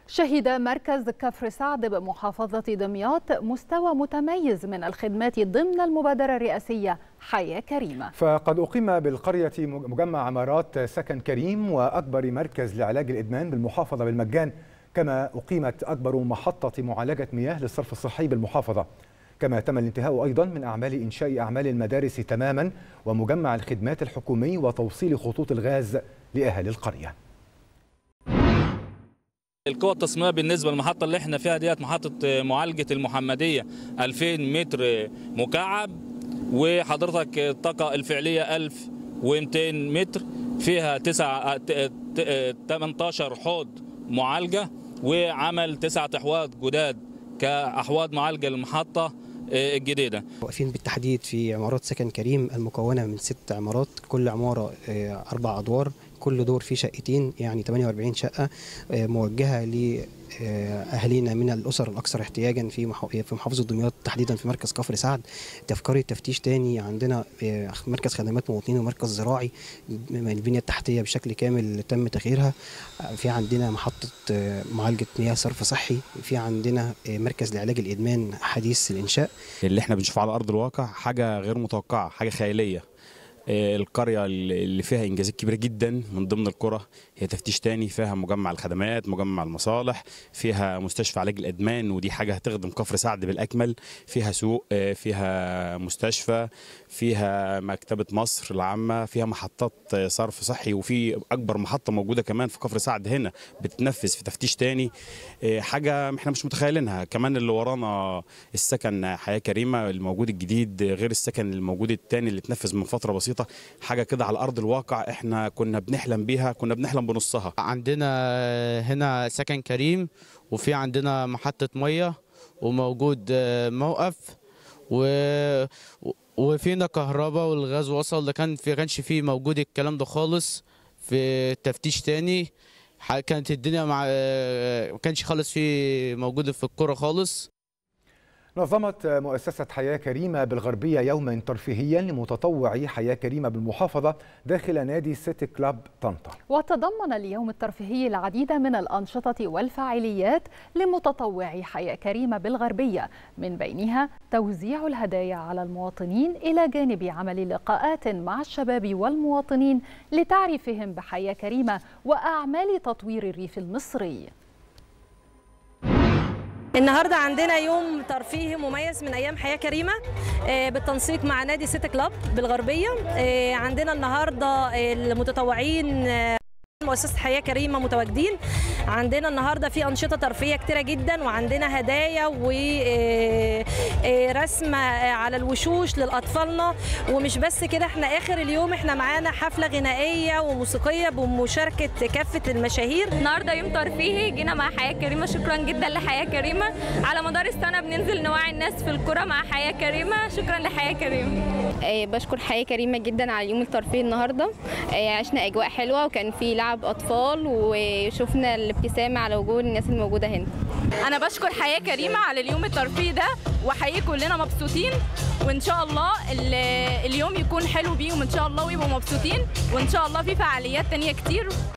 شهد مركز كفر سعد بمحافظة دمياط مستوى متميز من الخدمات ضمن المبادرة الرئاسية حياة كريمة فقد أقيم بالقرية مجمع عمارات سكن كريم وأكبر مركز لعلاج الإدمان بالمحافظة بالمجان كما أقيمت أكبر محطة معالجة مياه للصرف الصحي بالمحافظة كما تم الانتهاء أيضا من أعمال إنشاء أعمال المدارس تماما ومجمع الخدمات الحكومي وتوصيل خطوط الغاز لأهالي القرية القوة التصميمية بالنسبة للمحطة اللي احنا فيها ديت محطة معالجة المحمدية 2000 متر مكعب وحضرتك الطاقة الفعلية 1200 متر فيها 9 18 حوض معالجة وعمل تسعة أحواض جداد كأحواض معالجة للمحطة الجديدة واقفين بالتحديد في عمارات سكن كريم المكونة من ست عمارات كل عمارة أربع أدوار كل دور فيه شقتين يعني 48 شقة موجهة لأهالينا من الأسر الأكثر احتياجا في في محافظة دمياط تحديدا في مركز كفر سعد تفكير تفتيش تاني عندنا مركز خدمات مواطنين ومركز زراعي البنية التحتية بشكل كامل تم تغييرها في عندنا محطة معالجة مياه صرف صحي في عندنا مركز لعلاج الإدمان حديث الإنشاء اللي احنا بنشوفه على أرض الواقع حاجة غير متوقعة حاجة خيالية القرية اللي فيها إنجازات كبيرة جدا من ضمن القرى هي تفتيش تاني فيها مجمع الخدمات مجمع المصالح فيها مستشفى علاج الإدمان ودي حاجة هتخدم كفر سعد بالأكمل فيها سوق فيها مستشفى فيها مكتبة مصر العامة فيها محطات صرف صحي وفي أكبر محطة موجودة كمان في كفر سعد هنا بتتنفذ في تفتيش تاني حاجة احنا مش متخيلينها كمان اللي ورانا السكن حياة كريمة الموجود الجديد غير السكن الموجود التاني اللي اتنفذ من فترة بسيطة حاجة كده على أرض الواقع احنا كنا بنحلم بيها كنا بنحلم بنصها عندنا هنا سكن كريم وفي عندنا محطة مية وموجود موقف و وفينا كهرباء والغاز وصل ده كان في كانش فيه موجود الكلام ده خالص في تفتيش تاني كانت الدنيا مع ما كانش خالص في موجود في القرى خالص نظمت مؤسسة حياة كريمة بالغربية يوما ترفيهيا لمتطوعي حياة كريمة بالمحافظة داخل نادي سيتي كلاب طنطا وتضمن اليوم الترفيهي العديد من الأنشطة والفعاليات لمتطوعي حياة كريمة بالغربية من بينها توزيع الهدايا على المواطنين إلى جانب عمل لقاءات مع الشباب والمواطنين لتعريفهم بحياة كريمة وأعمال تطوير الريف المصري النهارده عندنا يوم ترفيهي مميز من ايام حياه كريمه بالتنسيق مع نادي سيتي كلاب بالغربيه عندنا النهارده المتطوعين مؤسسة حياة كريمة متواجدين عندنا النهاردة في أنشطة ترفيهية كتيرة جدا وعندنا هدايا ورسم على الوشوش للأطفالنا ومش بس كده احنا آخر اليوم احنا معانا حفلة غنائية وموسيقية بمشاركة كافة المشاهير النهاردة يوم ترفيهي جينا مع حياة كريمة شكرا جدا لحياة كريمة على مدار السنة بننزل نوعي الناس في الكرة مع حياة كريمة شكرا لحياة كريمة بشكر حياة كريمة جدا على اليوم الترفيهي النهاردة عشنا أجواء حلوة وكان في لعب اطفال وشفنا الابتسامه على وجوه الناس الموجوده هنا انا بشكر حياه كريمه على اليوم الترفيهي ده وحقيقي كلنا مبسوطين وان شاء الله اليوم يكون حلو بيهم ان شاء الله ويبقوا مبسوطين وان شاء الله في فعاليات تانية كتير